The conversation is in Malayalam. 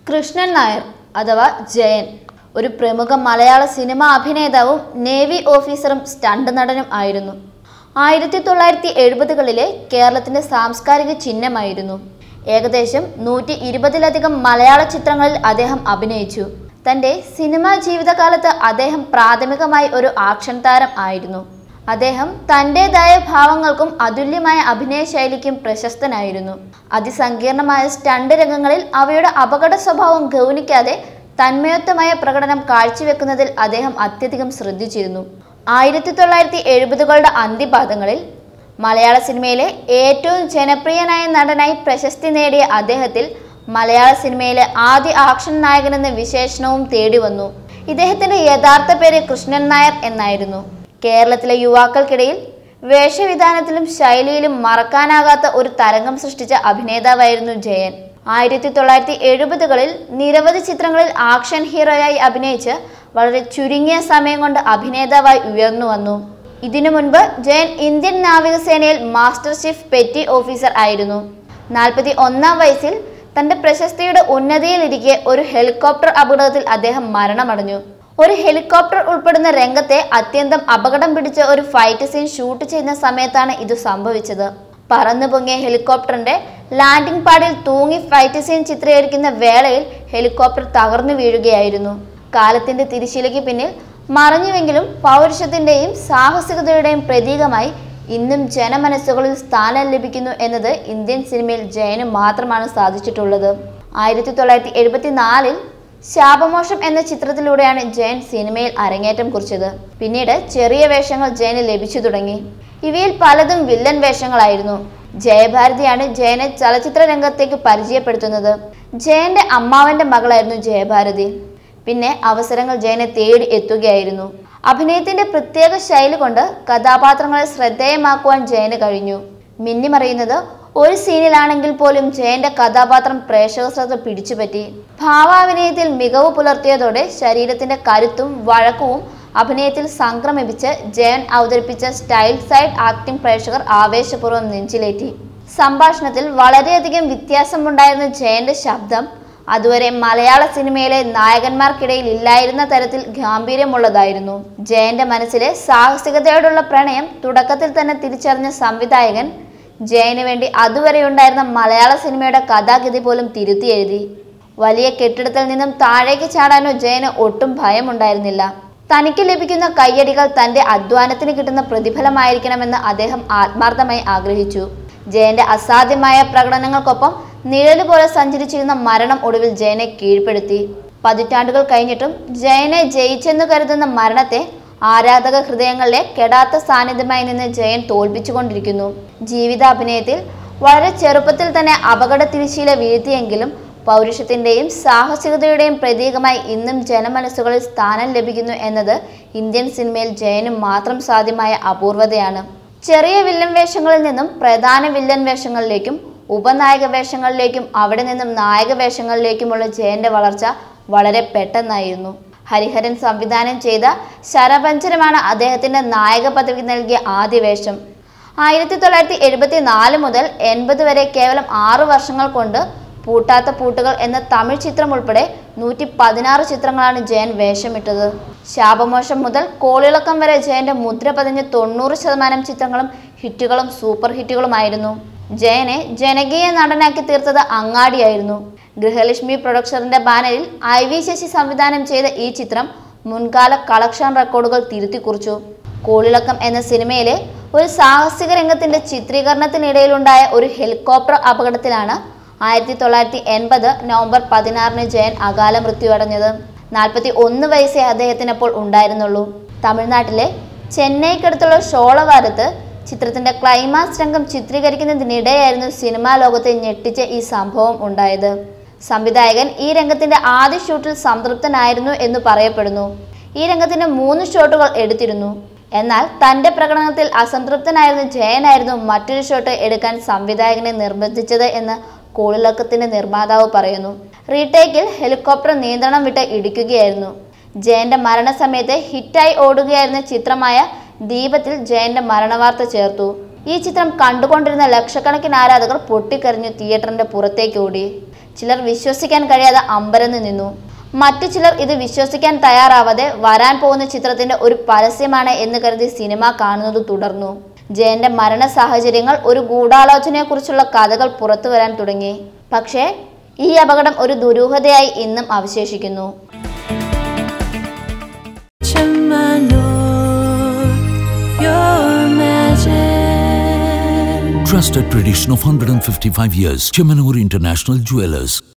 കൃഷ്ണൻ നായർ അഥവാ ജയൻ ഒരു പ്രമുഖ മലയാള സിനിമാ അഭിനേതാവും നേവി ഓഫീസറും സ്റ്റണ്ട് നടനും ആയിരുന്നു ആയിരത്തി തൊള്ളായിരത്തി എഴുപതുകളിലെ കേരളത്തിന്റെ സാംസ്കാരിക ചിഹ്നമായിരുന്നു ഏകദേശം നൂറ്റി ഇരുപതിലധികം മലയാള ചിത്രങ്ങളിൽ അദ്ദേഹം അഭിനയിച്ചു തന്റെ സിനിമാ ജീവിതകാലത്ത് അദ്ദേഹം പ്രാഥമികമായി ഒരു ആക്ഷൻ താരം ആയിരുന്നു അദ്ദേഹം തൻ്റെതായ ഭാവങ്ങൾക്കും അതുല്യമായ അഭിനയ ശൈലിക്കും പ്രശസ്തനായിരുന്നു അതിസങ്കീർണമായ സ്റ്റണ്ട് രംഗങ്ങളിൽ അവയുടെ അപകട സ്വഭാവം ഗൗനിക്കാതെ തന്മയത്വമായ പ്രകടനം കാഴ്ചവെക്കുന്നതിൽ അദ്ദേഹം അത്യധികം ശ്രദ്ധിച്ചിരുന്നു ആയിരത്തി തൊള്ളായിരത്തി എഴുപതുകളുടെ അന്ത്യപാദങ്ങളിൽ മലയാള സിനിമയിലെ ഏറ്റവും ജനപ്രിയനായ നടനായി പ്രശസ്തി നേടിയ അദ്ദേഹത്തിൽ മലയാള സിനിമയിലെ ആദ്യ ആക്ഷൻ നായകനെന്ന വിശേഷണവും തേടി വന്നു ഇദ്ദേഹത്തിന്റെ യഥാർത്ഥ പേര് കൃഷ്ണൻ നായർ എന്നായിരുന്നു കേരളത്തിലെ യുവാക്കൾക്കിടയിൽ വേഷവിധാനത്തിലും ശൈലിയിലും മറക്കാനാകാത്ത ഒരു തരംഗം സൃഷ്ടിച്ച അഭിനേതാവായിരുന്നു ജയൻ ആയിരത്തി തൊള്ളായിരത്തി എഴുപതുകളിൽ നിരവധി ചിത്രങ്ങളിൽ ആക്ഷൻ ഹീറോയായി അഭിനയിച്ച് വളരെ ചുരുങ്ങിയ സമയം കൊണ്ട് അഭിനേതാവായി ഉയർന്നു വന്നു ഇതിനു മുൻപ് ജയൻ ഇന്ത്യൻ നാവികസേനയിൽ മാസ്റ്റർ ചീഫ് പെറ്റി ഓഫീസർ ആയിരുന്നു നാൽപ്പത്തി ഒന്നാം വയസ്സിൽ തന്റെ പ്രശസ്തിയുടെ ഉന്നതിയിലിരിക്കെ ഒരു ഹെലികോപ്റ്റർ അപകടത്തിൽ അദ്ദേഹം മരണമടഞ്ഞു ഒരു ഹെലികോപ്റ്റർ ഉൾപ്പെടുന്ന രംഗത്തെ അത്യന്തം അപകടം പിടിച്ച ഒരു ഫൈറ്റ് സീൻ ഷൂട്ട് ചെയ്യുന്ന സമയത്താണ് ഇത് സംഭവിച്ചത് പറന്നു പൊങ്ങിയ ഹെലികോപ്റ്ററിന്റെ ലാൻഡിംഗ് പാഡിൽ തൂങ്ങി ഫൈറ്റ് സീൻ ചിത്രീകരിക്കുന്ന വേളയിൽ ഹെലികോപ്റ്റർ തകർന്നു വീഴുകയായിരുന്നു കാലത്തിന്റെ തിരിശീലയ്ക്ക് പിന്നിൽ മറഞ്ഞുവെങ്കിലും പൗരുഷത്തിന്റെയും സാഹസികതയുടെയും പ്രതീകമായി ഇന്നും ജനമനസ്സുകളിൽ സ്ഥാനം ലഭിക്കുന്നു എന്നത് ഇന്ത്യൻ സിനിമയിൽ ജയന് മാത്രമാണ് സാധിച്ചിട്ടുള്ളത് ആയിരത്തി തൊള്ളായിരത്തി എഴുപത്തിനാലിൽ ശാപമോഷം എന്ന ചിത്രത്തിലൂടെയാണ് ജയൻ സിനിമയിൽ അരങ്ങേറ്റം കുറിച്ചത് പിന്നീട് ചെറിയ വേഷങ്ങൾ ജയന് ലഭിച്ചു തുടങ്ങി ഇവയിൽ പലതും വില്ലൻ വേഷങ്ങളായിരുന്നു ജയഭാരതിയാണ് ജയനെ ചലച്ചിത്ര രംഗത്തേക്ക് പരിചയപ്പെടുത്തുന്നത് ജയന്റെ അമ്മാവന്റെ മകളായിരുന്നു ജയഭാരതി പിന്നെ അവസരങ്ങൾ ജയനെ തേടി എത്തുകയായിരുന്നു അഭിനയത്തിന്റെ പ്രത്യേക ശൈലി കൊണ്ട് കഥാപാത്രങ്ങളെ ശ്രദ്ധേയമാക്കുവാൻ ജയന് കഴിഞ്ഞു മിന്നിമറിയുന്നത് ഒരു സീനിലാണെങ്കിൽ പോലും ജയന്റെ കഥാപാത്രം പ്രേക്ഷക ശ്രദ്ധ പിടിച്ചുപറ്റി ഭാവാഭിനയത്തിൽ മികവ് പുലർത്തിയതോടെ ശരീരത്തിന്റെ കരുത്തും വഴക്കവും അഭിനയത്തിൽ സംക്രമിപ്പിച്ച് ജയൻ അവതരിപ്പിച്ച സ്റ്റൈൽ സൈഡ് ആക്ടിംഗ് പ്രേക്ഷകർ ആവേശപൂർവ്വം നെഞ്ചിലേറ്റി സംഭാഷണത്തിൽ വളരെയധികം വ്യത്യാസമുണ്ടായിരുന്ന ജയന്റെ ശബ്ദം അതുവരെ മലയാള സിനിമയിലെ നായകന്മാർക്കിടയിൽ ഇല്ലായിരുന്ന തരത്തിൽ ഗാംഭീര്യമുള്ളതായിരുന്നു ജയന്റെ മനസ്സിലെ സാഹസികതയോടുള്ള പ്രണയം തുടക്കത്തിൽ തന്നെ തിരിച്ചറിഞ്ഞ സംവിധായകൻ ജയന് വേണ്ടി അതുവരെ ഉണ്ടായിരുന്ന മലയാള സിനിമയുടെ കഥാഗതി പോലും തിരുത്തി എഴുതി വലിയ കെട്ടിടത്തിൽ നിന്നും താഴേക്ക് ചാടാനോ ജയന് ഒട്ടും ഭയമുണ്ടായിരുന്നില്ല തനിക്ക് ലഭിക്കുന്ന കയ്യടികൾ തന്റെ അധ്വാനത്തിന് കിട്ടുന്ന പ്രതിഫലമായിരിക്കണമെന്ന് അദ്ദേഹം ആത്മാർത്ഥമായി ആഗ്രഹിച്ചു ജയന്റെ അസാധ്യമായ പ്രകടനങ്ങൾക്കൊപ്പം നിഴല് പോലെ സഞ്ചരിച്ചിരുന്ന മരണം ഒടുവിൽ ജയനെ കീഴ്പ്പെടുത്തി പതിറ്റാണ്ടുകൾ കഴിഞ്ഞിട്ടും ജയനെ ജയിച്ചെന്ന് കരുതുന്ന മരണത്തെ ആരാധക ഹൃദയങ്ങളിലെ കെടാത്ത സാന്നിധ്യമായി നിന്ന് ജയൻ തോൽപ്പിച്ചുകൊണ്ടിരിക്കുന്നു ജീവിതാഭിനയത്തിൽ വളരെ ചെറുപ്പത്തിൽ തന്നെ അപകട തിരിശീല വീഴ്ത്തിയെങ്കിലും പൗരുഷത്തിന്റെയും സാഹസികതയുടെയും പ്രതീകമായി ഇന്നും ജനമനസ്സുകളിൽ സ്ഥാനം ലഭിക്കുന്നു എന്നത് ഇന്ത്യൻ സിനിമയിൽ ജയനും മാത്രം സാധ്യമായ അപൂർവതയാണ് ചെറിയ വില്ലൻ വേഷങ്ങളിൽ നിന്നും പ്രധാന വില്ലൻ വേഷങ്ങളിലേക്കും ഉപനായക വേഷങ്ങളിലേക്കും അവിടെ നിന്നും നായക വേഷങ്ങളിലേക്കുമുള്ള ജയന്റെ വളർച്ച വളരെ പെട്ടെന്നായിരുന്നു ഹരിഹരൻ സംവിധാനം ചെയ്ത ശരപഞ്ചരമാണ് അദ്ദേഹത്തിന്റെ നായക പദവി നൽകിയ ആദ്യ വേഷം ആയിരത്തി തൊള്ളായിരത്തി എഴുപത്തി നാല് മുതൽ എൺപത് വരെ കേവലം ആറു വർഷങ്ങൾ കൊണ്ട് പൂട്ടാത്ത പൂട്ടുകൾ എന്ന തമിഴ് ചിത്രം ഉൾപ്പെടെ നൂറ്റി പതിനാറ് ചിത്രങ്ങളാണ് ജയൻ വേഷമിട്ടത് ശാപമോഷം മുതൽ കോളിളക്കം വരെ ജയന്റെ മുദ്ര പതിഞ്ഞ തൊണ്ണൂറ് ശതമാനം ചിത്രങ്ങളും ഹിറ്റുകളും സൂപ്പർ ഹിറ്റുകളുമായിരുന്നു ജയനെ ജനകീയ നടനാക്കി തീർത്തത് അങ്ങാടിയായിരുന്നു ഗൃഹലക്ഷ്മി പ്രൊഡക്ഷറിന്റെ ബാനറിൽ ഐ വി ശശി സംവിധാനം ചെയ്ത ഈ ചിത്രം മുൻകാല കളക്ഷൻ റെക്കോർഡുകൾ തിരുത്തി കുറിച്ചു കോളിളക്കം എന്ന സിനിമയിലെ ഒരു സാഹസിക രംഗത്തിന്റെ ചിത്രീകരണത്തിനിടയിലുണ്ടായ ഒരു ഹെലികോപ്റ്റർ അപകടത്തിലാണ് ആയിരത്തി തൊള്ളായിരത്തി എൺപത് നവംബർ പതിനാറിന് ജയൻ അകാല മൃത്യുവടഞ്ഞത് നാൽപ്പത്തി ഒന്ന് വയസ്സേ അദ്ദേഹത്തിന് അപ്പോൾ ഉണ്ടായിരുന്നുള്ളൂ തമിഴ്നാട്ടിലെ ചെന്നൈക്കടുത്തുള്ള ഷോളവാരത്ത് ചിത്രത്തിന്റെ ക്ലൈമാക്സ് രംഗം ചിത്രീകരിക്കുന്നതിനിടെയായിരുന്നു സിനിമാ ലോകത്തെ ഞെട്ടിച്ച ഈ സംഭവം ഉണ്ടായത് സംവിധായകൻ ഈ രംഗത്തിന്റെ ആദ്യ ഷൂട്ടിൽ സംതൃപ്തനായിരുന്നു എന്ന് പറയപ്പെടുന്നു ഈ രംഗത്തിന്റെ മൂന്ന് ഷോട്ടുകൾ എടുത്തിരുന്നു എന്നാൽ തന്റെ പ്രകടനത്തിൽ അസംതൃപ്തനായിരുന്ന ജയനായിരുന്നു മറ്റൊരു ഷോട്ട് എടുക്കാൻ സംവിധായകനെ നിർബന്ധിച്ചത് എന്ന് കോളിളക്കത്തിന്റെ നിർമ്മാതാവ് പറയുന്നു റീടേക്കിൽ ഹെലികോപ്റ്റർ നിയന്ത്രണം വിട്ട് ഇടിക്കുകയായിരുന്നു ജയന്റെ മരണസമയത്ത് ഹിറ്റായി ഓടുകയായിരുന്ന ചിത്രമായ ദീപത്തിൽ ജയന്റെ മരണവാർത്ത ചേർത്തു ഈ ചിത്രം കണ്ടുകൊണ്ടിരുന്ന ലക്ഷക്കണക്കിന് ആരാധകർ പൊട്ടിക്കരഞ്ഞു തിയേറ്ററിന്റെ പുറത്തേക്ക് ഓടി ചിലർ വിശ്വസിക്കാൻ കഴിയാതെ അമ്പരന്ന് നിന്നു മറ്റു ചിലർ ഇത് വിശ്വസിക്കാൻ തയ്യാറാവാതെ വരാൻ പോകുന്ന ചിത്രത്തിന്റെ ഒരു പരസ്യമാണ് എന്ന് കരുതി സിനിമ കാണുന്നത് തുടർന്നു ജയന്റെ മരണ സാഹചര്യങ്ങൾ ഒരു ഗൂഢാലോചനയെക്കുറിച്ചുള്ള കഥകൾ പുറത്തു വരാൻ തുടങ്ങി പക്ഷേ ഈ അപകടം ഒരു ദുരൂഹതയായി ഇന്നും അവശേഷിക്കുന്നു Trusted tradition of 155 years. Chemanur International Jewelers.